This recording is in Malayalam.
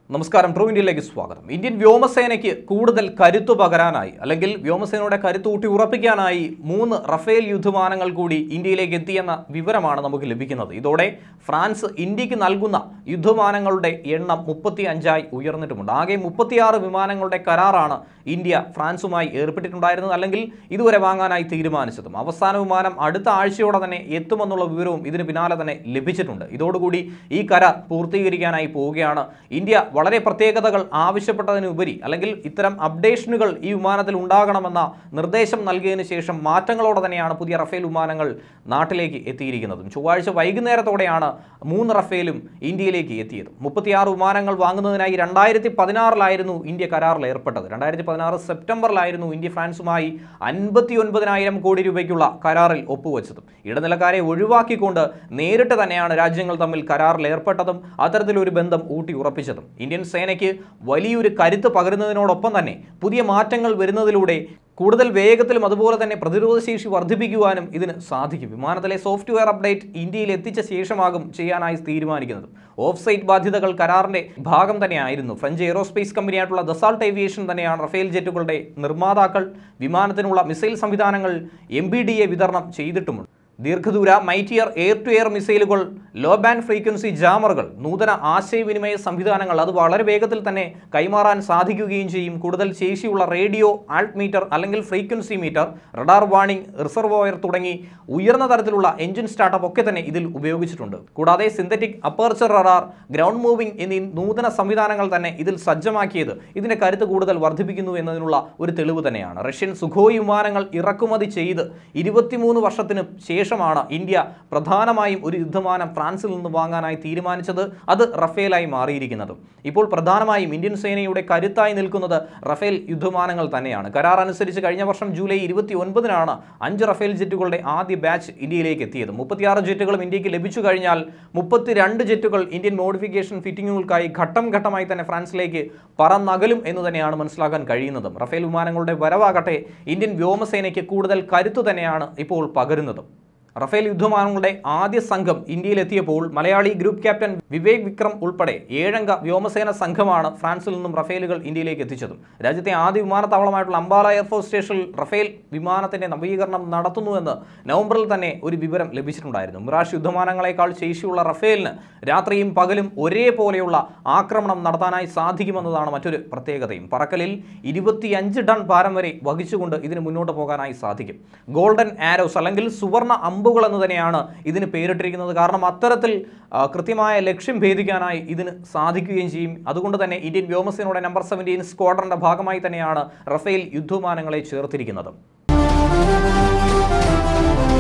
നമസ്കാരം ട്രൂ ഇന്ത്യയിലേക്ക് സ്വാഗതം ഇന്ത്യൻ വ്യോമസേനയ്ക്ക് കൂടുതൽ കരുത്തു പകരാനായി അല്ലെങ്കിൽ വ്യോമസേനയുടെ കരുത്ത് ഊട്ടി ഉറപ്പിക്കാനായി മൂന്ന് റഫേൽ യുദ്ധവിമാനങ്ങൾ കൂടി ഇന്ത്യയിലേക്ക് എത്തിയെന്ന വിവരമാണ് നമുക്ക് ലഭിക്കുന്നത് ഇതോടെ ഫ്രാൻസ് ഇന്ത്യക്ക് നൽകുന്ന യുദ്ധവിമാനങ്ങളുടെ എണ്ണം മുപ്പത്തി അഞ്ചായി ഉയർന്നിട്ടുമുണ്ട് ആകെ മുപ്പത്തിയാറ് വിമാനങ്ങളുടെ കരാറാണ് ഇന്ത്യ ഫ്രാൻസുമായി ഏർപ്പെട്ടിട്ടുണ്ടായിരുന്നത് അല്ലെങ്കിൽ ഇതുവരെ വാങ്ങാനായി തീരുമാനിച്ചതും അവസാന വിമാനം അടുത്ത ആഴ്ചയോടെ തന്നെ എത്തുമെന്നുള്ള വിവരവും ഇതിന് പിന്നാലെ തന്നെ ലഭിച്ചിട്ടുണ്ട് ഇതോടുകൂടി ഈ കരാർ പൂർത്തീകരിക്കാനായി പോവുകയാണ് ഇന്ത്യ വളരെ പ്രത്യേകതകൾ ആവശ്യപ്പെട്ടതിനുപരി അല്ലെങ്കിൽ ഇത്തരം അപ്ഡേഷനുകൾ ഈ വിമാനത്തിൽ ഉണ്ടാകണമെന്ന നിർദ്ദേശം നൽകിയതിനു ശേഷം മാറ്റങ്ങളോടെ തന്നെയാണ് പുതിയ റഫേൽ വിമാനങ്ങൾ നാട്ടിലേക്ക് എത്തിയിരിക്കുന്നതും ചൊവ്വാഴ്ച വൈകുന്നേരത്തോടെയാണ് മൂന്ന് റഫേലും ഇന്ത്യയിലേക്ക് എത്തിയത് മുപ്പത്തിയാറ് വിമാനങ്ങൾ വാങ്ങുന്നതിനായി രണ്ടായിരത്തി പതിനാറിലായിരുന്നു ഇന്ത്യ കരാറിൽ ഏർപ്പെട്ടത് രണ്ടായിരത്തി പതിനാറ് സെപ്റ്റംബറിലായിരുന്നു ഇന്ത്യ ഫ്രാൻസുമായി അൻപത്തി ഒൻപതിനായിരം കോടി രൂപയ്ക്കുള്ള കരാറിൽ ഒപ്പുവെച്ചതും ഇടനിലക്കാരെ ഒഴിവാക്കിക്കൊണ്ട് നേരിട്ട് തന്നെയാണ് രാജ്യങ്ങൾ തമ്മിൽ കരാറിൽ ഏർപ്പെട്ടതും അത്തരത്തിലൊരു ബന്ധം ഊട്ടി ഉറപ്പിച്ചതും ഇന്ത്യൻ സേനയ്ക്ക് വലിയൊരു കരുത്ത് പകരുന്നതിനോടൊപ്പം തന്നെ പുതിയ മാറ്റങ്ങൾ വരുന്നതിലൂടെ കൂടുതൽ വേഗത്തിലും അതുപോലെ തന്നെ പ്രതിരോധശേഷി വർദ്ധിപ്പിക്കുവാനും ഇതിന് സാധിക്കും വിമാനത്തിലെ സോഫ്റ്റ്വെയർ അപ്ഡേറ്റ് ഇന്ത്യയിൽ എത്തിച്ച ശേഷമാകും ചെയ്യാനായി തീരുമാനിക്കുന്നത് ഓഫ് സൈറ്റ് ബാധ്യതകൾ കരാറിന്റെ ഭാഗം തന്നെയായിരുന്നു ഫ്രഞ്ച് എയ്റോസ്പേസ് കമ്പനിയായിട്ടുള്ള ദസാൾട്ട് ഏവിയേഷൻ തന്നെയാണ് റഫേൽ ജെറ്റുകളുടെ നിർമ്മാതാക്കൾ വിമാനത്തിനുള്ള മിസൈൽ സംവിധാനങ്ങൾ എം വിതരണം ചെയ്തിട്ടുമുണ്ട് ദീർഘദൂര മൈറ്റിയർ എയർ ടു എയർ മിസൈലുകൾ ലോ ബാൻഡ് ഫ്രീക്വൻസി ജാമറുകൾ നൂതന ആശയവിനിമയ സംവിധാനങ്ങൾ അത് വളരെ വേഗത്തിൽ തന്നെ കൈമാറാൻ സാധിക്കുകയും ചെയ്യും കൂടുതൽ ശേഷിയുള്ള റേഡിയോ ആൾട്ട് മീറ്റർ അല്ലെങ്കിൽ frequency meter radar warning reservoir തുടങ്ങി ഉയർന്ന തരത്തിലുള്ള എഞ്ചിൻ സ്റ്റാർട്ടപ്പ് ഒക്കെ തന്നെ ഇതിൽ ഉപയോഗിച്ചിട്ടുണ്ട് കൂടാതെ synthetic aperture radar ground moving എന്നീ നൂതന സംവിധാനങ്ങൾ തന്നെ ഇതിൽ സജ്ജമാക്കിയത് ഇതിന്റെ കരുത്ത് കൂടുതൽ വർദ്ധിപ്പിക്കുന്നു എന്നതിനുള്ള ഒരു തെളിവ് തന്നെയാണ് റഷ്യൻ സുഖോയ് വിമാനങ്ങൾ ഇറക്കുമതി ചെയ്ത് ഇരുപത്തിമൂന്ന് വർഷത്തിന് ശേഷമാണ് ഇന്ത്യ പ്രധാനമായും ഒരു യുദ്ധവിമാനം ഫ്രാൻസിൽ നിന്ന് വാങ്ങാനായി തീരുമാനിച്ചത് അത് റഫേലായി മാറിയിരിക്കുന്നതും ഇപ്പോൾ പ്രധാനമായും ഇന്ത്യൻ സേനയുടെ കരുത്തായി നിൽക്കുന്നത് റഫേൽ യുദ്ധവിമാനങ്ങൾ തന്നെയാണ് കരാർ അനുസരിച്ച് കഴിഞ്ഞ വർഷം ജൂലൈ ഇരുപത്തി ഒൻപതിനാണ് അഞ്ച് റഫേൽ ജെറ്റുകളുടെ ആദ്യ ബാച്ച് ഇന്ത്യയിലേക്ക് എത്തിയത് മുപ്പത്തിയാറ് ജെറ്റുകളും ഇന്ത്യക്ക് ലഭിച്ചു കഴിഞ്ഞാൽ മുപ്പത്തിരണ്ട് ജെറ്റുകൾ ഇന്ത്യൻ മോഡിഫിക്കേഷൻ ഫിറ്റിങ്ങുകൾക്കായി ഘട്ടം ഘട്ടമായി തന്നെ ഫ്രാൻസിലേക്ക് പറന്നകലും എന്ന് തന്നെയാണ് മനസ്സിലാക്കാൻ കഴിയുന്നതും റഫേൽ വിമാനങ്ങളുടെ വരവാകട്ടെ ഇന്ത്യൻ വ്യോമസേനയ്ക്ക് കൂടുതൽ കരുത്തു തന്നെയാണ് ഇപ്പോൾ പകരുന്നതും റഫേൽ യുദ്ധവിമാനങ്ങളുടെ ആദ്യ സംഘം ഇന്ത്യയിലെത്തിയപ്പോൾ മലയാളി ഗ്രൂപ്പ് ക്യാപ്റ്റൻ വിവേക് വിക്രം ഉൾപ്പെടെ ഏഴംഗ വ്യോമസേന സംഘമാണ് ഫ്രാൻസിൽ നിന്നും റഫേലുകൾ ഇന്ത്യയിലേക്ക് എത്തിച്ചതും രാജ്യത്തെ ആദ്യ വിമാനത്താവളമായിട്ടുള്ള അംബാല എയർഫോഴ്സ് സ്റ്റേഷനിൽ റഫേൽ വിമാനത്തിന്റെ നവീകരണം നടത്തുന്നുവെന്ന് നവംബറിൽ തന്നെ ഒരു വിവരം ലഭിച്ചിട്ടുണ്ടായിരുന്നു മിറാഷ് യുദ്ധവിമാനങ്ങളെക്കാൾ ശേഷിയുള്ള റഫേലിന് രാത്രിയും പകലും ഒരേപോലെയുള്ള ആക്രമണം നടത്താനായി സാധിക്കുമെന്നതാണ് മറ്റൊരു പ്രത്യേകതയും പറക്കലിൽ ഇരുപത്തിയഞ്ച് ടൺ ഭാരം വരെ വഹിച്ചുകൊണ്ട് ഇതിന് മുന്നോട്ട് പോകാനായി സാധിക്കും ഗോൾഡൻ ആരോസ് അല്ലെങ്കിൽ സുവർണ അമ്പുകൾ എന്ന് തന്നെയാണ് ഇതിന് പേരിട്ടിരിക്കുന്നത് കാരണം അത്തരത്തിൽ ആ, കൃത്യമായ ലക്ഷ്യം ഭേദിക്കാനായി ഇതിന് സാധിക്കുകയും ചെയ്യും അതുകൊണ്ട് തന്നെ ഇന്ത്യൻ വ്യോമസേനയുടെ നമ്പർ സെവൻറ്റീൻ സ്ക്വാഡറിന്റെ ഭാഗമായി തന്നെയാണ് റഫേൽ യുദ്ധവിമാനങ്ങളെ ചേർത്തിരിക്കുന്നത്